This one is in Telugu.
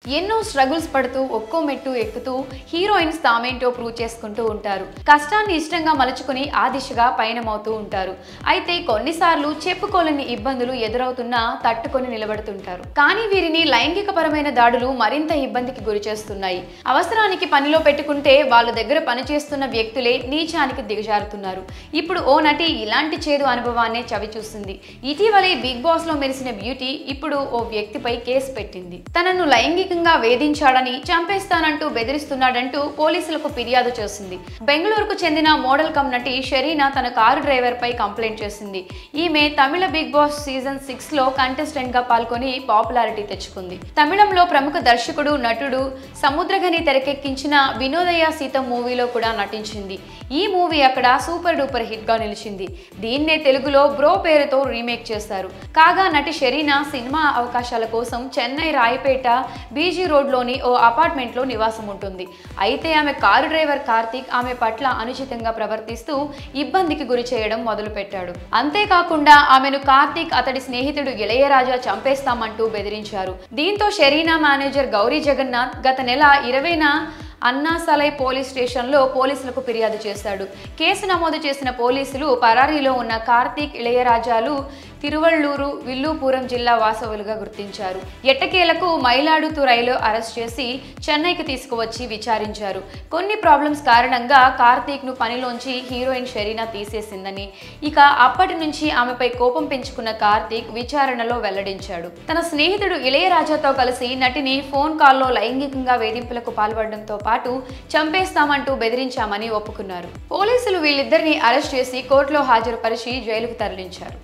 ఎన్నో స్ట్రగుల్స్ పడుతూ ఒక్కో మెట్టు ఎక్కుతూ హీరోయిన్స్ తామేంటో ప్రూవ్ చేసుకుంటూ ఉంటారు కష్టాన్ని ఇష్టంగా మలుచుకుని ఆ దిశగా పయనమవుతూ ఉంటారు అయితే కొన్నిసార్లు చెప్పుకోలేని ఇబ్బందులు ఎదురవుతున్నా తట్టుకొని నిలబడుతుంటారు కానీ వీరిని లైంగికపరమైన దాడులు మరింత ఇబ్బందికి గురి చేస్తున్నాయి అవసరానికి పనిలో పెట్టుకుంటే వాళ్ళ దగ్గర పనిచేస్తున్న వ్యక్తులే నీచానికి దిగజారుతున్నారు ఇప్పుడు ఓ నటి ఇలాంటి చేదు అనుభవాన్నే చవి చూస్తుంది ఇటీవలే బిగ్ బాస్ లో మెరిసిన బ్యూటీ ఇప్పుడు ఓ వ్యక్తిపై కేసు పెట్టింది తనను లైంగికంగా వేధించాడని చంపేస్తానంటూ బెదిరిస్తున్నాడంటూ పోలీసులకు ఫిర్యాదు చేసింది బెంగళూరుకు చెందిన మోడల్ కమ్ నటి షెరీనా తన కారు డ్రైవర్ పై కంప్లైంట్ చేసింది ఈమె తమిళ బిగ్ బాస్ సీజన్ సిక్స్ లో కంటెస్టెంట్ గా పాల్గొని పాపులారిటీ తెచ్చుకుంది తమిళంలో ప్రముఖ దర్శకుడు నటుడు సముద్రగని తెరకెక్కించిన వినోదయ సీత మూవీలో కూడా నటించింది ఈ మూవీ అక్కడ సూపర్ డూపర్ హిట్ గా నిలిచింది దీన్నే తెలుగులో బ్రో పేరుతో రీమేక్ చేశారు కాగా నటి షెరీనా సినిమా అవకాశాల కోసం చెన్నై రాయపేట బీజీ రోడ్లోని ఓ అపార్ట్మెంట్లో నివాసం ఉంటుంది అయితే ఆమె కారు డ్రైవర్ కార్తీక్ ఆమె పట్ల అనుచితంగా ప్రవర్తిస్తూ ఇబ్బందికి గురి చేయడం మొదలుపెట్టాడు అంతేకాకుండా ఆమెను కార్తీక్ అతడి స్నేహితుడు ఇళయరాజా చంపేస్తామంటూ బెదిరించారు దీంతో షెరీనా మేనేజర్ గౌరీ జగన్నాథ్ గత నెల ఇరవైన అన్నాసలై పోలీస్ స్టేషన్లో పోలీసులకు ఫిర్యాదు చేశాడు కేసు నమోదు చేసిన పోలీసులు పరారీలో ఉన్న కార్తీక్ ఇళయరాజాలు తిరువళ్ళూరు విల్లుపురం జిల్లా వాసవులుగా గుర్తించారు ఎట్టకేలకు మైలాడుతురైలో అరెస్ట్ చేసి చెన్నైకి తీసుకువచ్చి విచారించారు కొన్ని ప్రాబ్లమ్స్ కారణంగా కార్తీక్ను పనిలోంచి హీరోయిన్ షెరీనా తీసేసిందని ఇక అప్పటి నుంచి ఆమెపై కోపం పెంచుకున్న కార్తీక్ విచారణలో వెల్లడించాడు తన స్నేహితుడు ఇళయరాజాతో కలిసి నటిని ఫోన్ కాల్లో లైంగికంగా వేధింపులకు పాల్పడడంతో పాటు చంపేస్తామంటూ బెదిరించామని ఒప్పుకున్నారు పోలీసులు వీళ్ళిద్దరిని అరెస్ట్ చేసి కోర్టులో హాజరుపరిచి జైలుకు తరలించారు